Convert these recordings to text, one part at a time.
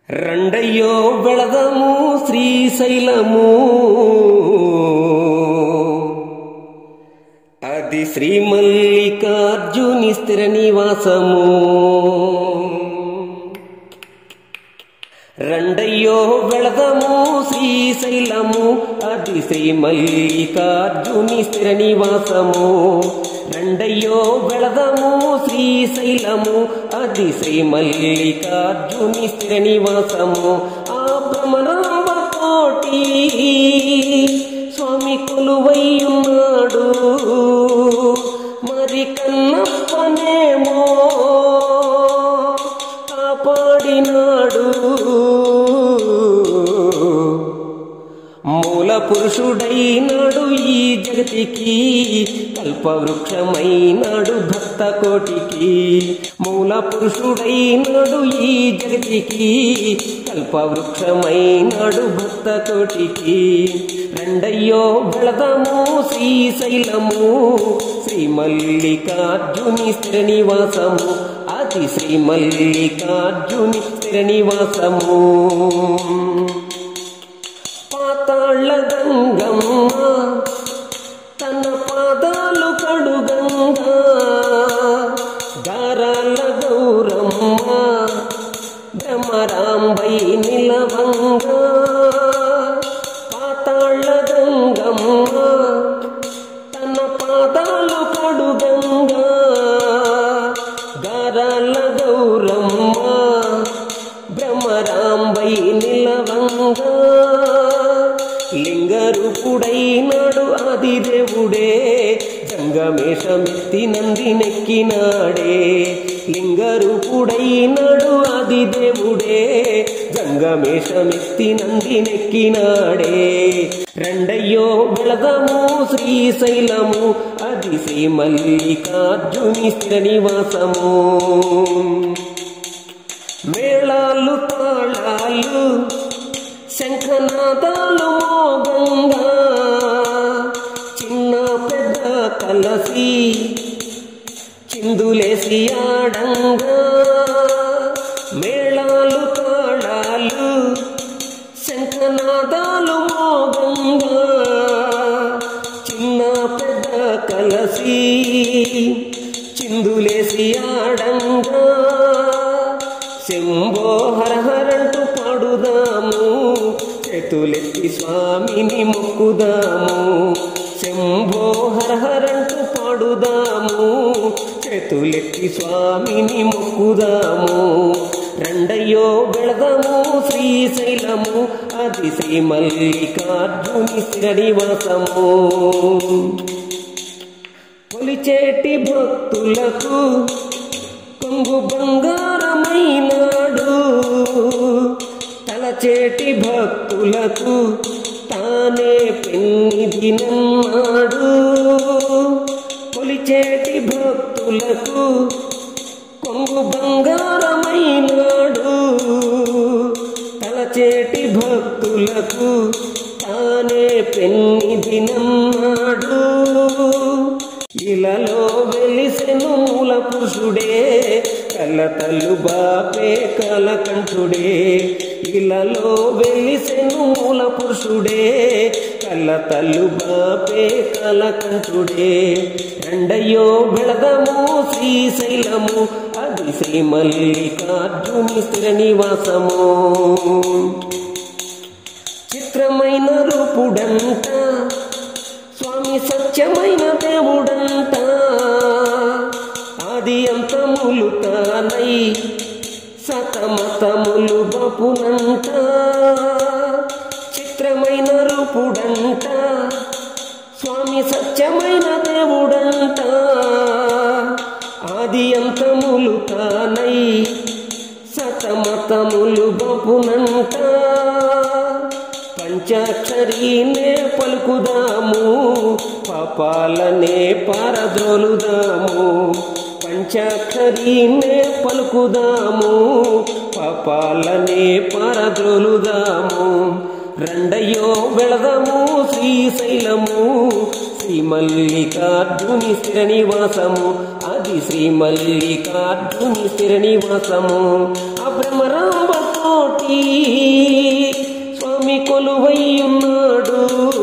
రండయ్యో వెళదము శ్రీశైలము అది శ్రీ మల్లికార్జుని స్థిర నివాసము రండయ్యో వెళదము శ్రీశైలము అది శ్రీ మల్లికార్జుని స్థిర నివాసము రండయ్యో వెళదము శ్రీశైలము అది శ్రీ మల్లికార్జుని స్థిర నివాసము ఆ భ్రమరాంబ కోటి స్వామి కొలువై ఉన్నాడు మరి కన్నప్పనేమో కాపాడినాడు మూల పురుషుడైనాడు ఈ జగతికి కల్పవృక్షమైనాడు భక్త కోటికి మూల పురుషుడైనాడు ఈ జగతికి కల్పవృక్షమైనాడు భక్త కోటికి రెండయ్యో వెళదాము శ్రీశైలము శ్రీ మల్లికార్జుని స్థిర నివాసము అది శ్రీ మల్లికార్జుని స్థిర నివాసము పాతాళ గంగమ్మ తన పాదాలు కడుగంగా గారాల గౌరమ్మ భ్రమరాంబై నిలవంగా పాతాళ గంగమ్మ తన పాదాలు కడుగంగా గారాల గౌరమ్మ భ్రమరాంబై నిలవంగా లింగరూపుడైనాడు ఆది దేవుడే జంగమేషమెత్తి నంది నెక్కినాడే లింగరూపుడైనాడు ఆది దేవుడే జంగమేషమెత్తి నంది నెక్కినాడే రెండయ్యో వెళదము శ్రీశైలము అది శ్రీ మల్లికార్జుని స్థిర నివాసము మేళాలు తాళాలు శంఖనాదాలు మోగంగా చిన్న పెద్ద కలసి చిందులేసి ఆడంగా మేళాలు తాళాలు శంఖనాదాలు మోగంగా చిన్న పెద్ద కలసి చిందులేసి ఆడంగా శంభో హరహరంటూ పాడుదాము చేతులెత్తి స్వామిని మొక్కుదాము శంభో హరహరంటూ పాడుదాము చేతులెత్తి స్వామిని మొక్కుదాము రెండయ్యో వెళదాము శ్రీశైలము అది శ్రీ మల్లికార్జుని స్థిర నివాసము కొలిచేటి భక్తులకు కొంగు బంగారమైనాడు తలచేటి భక్తులకు తానే పెన్నిదినన్నాడు కొలిచేటి భక్తులకు కొంగు బంగారమైనాడు తలచేటి భక్తులకు తానే పెన్నిదినన్నాడు ఇలలో వెలిసెను మూల పురుషుడే కలతలు బాపే కలకంఠుడే ఇలలో వెలిసెను మూల పురుషుడే కలతలు బాపే కలకంఠుడే రెండయ్యో వెళదము శ్రీశైలము అది శ్రీ మల్లికార్జుని స్థిర నివాసము చిత్రమైన రూపుడంట స్వామి సత్యమైన దేవుడంట ఆది అంతములు తానై సతమతములు బపునంట చిత్రమైన రూపుడంట స్వామి సత్యమైన దేవుడంట ఆది అంతములు తానై సతమతములు బపునంట పంచాక్షరీనే పలుకుదాము పాపాలనే పారద్రోలుదాము పంచాక్షరీనే పలుకుదాము పాపాలనే పారద్రోలుదాము రెండయ్యో వెళదము శ్రీశైలము శ్రీ మల్లికార్జుని స్థిర నివాసము అది శ్రీ మల్లికార్జుని స్థిర నివాసము అభ్రమరాంబ కోటి కొలువై ఉన్నాడు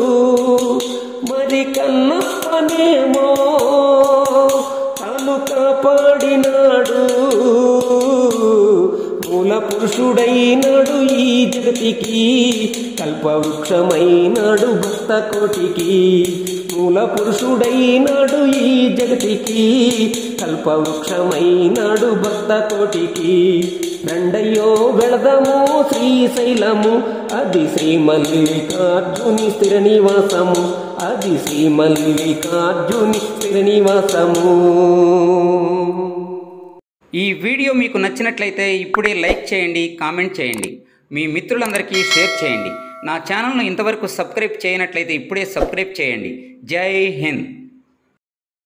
మరి కన్నప్పనేమో తాను కాపాడినాడు మూల పురుషుడైనాడు ఈ జగతికి కల్పవృక్షమైనాడు భక్త కోటికి మూల పురుషుడైనాడు ఈ జగతికి కల్పవృక్షమైనాడు భక్త కోటికి రండయ్యో వెళదము శ్రీశైలము అది శ్రీ మల్లికార్జుని స్థిర నివాసము అది శ్రీ మల్లికార్జుని స్థిర నివాసము ఈ వీడియో మీకు నచ్చినట్లయితే ఇప్పుడే లైక్ చేయండి కామెంట్ చేయండి మీ మిత్రులందరికీ షేర్ చేయండి నా ఛానల్ను ఇంతవరకు సబ్స్క్రైబ్ చేయనట్లయితే ఇప్పుడే సబ్స్క్రైబ్ చేయండి జై హింద్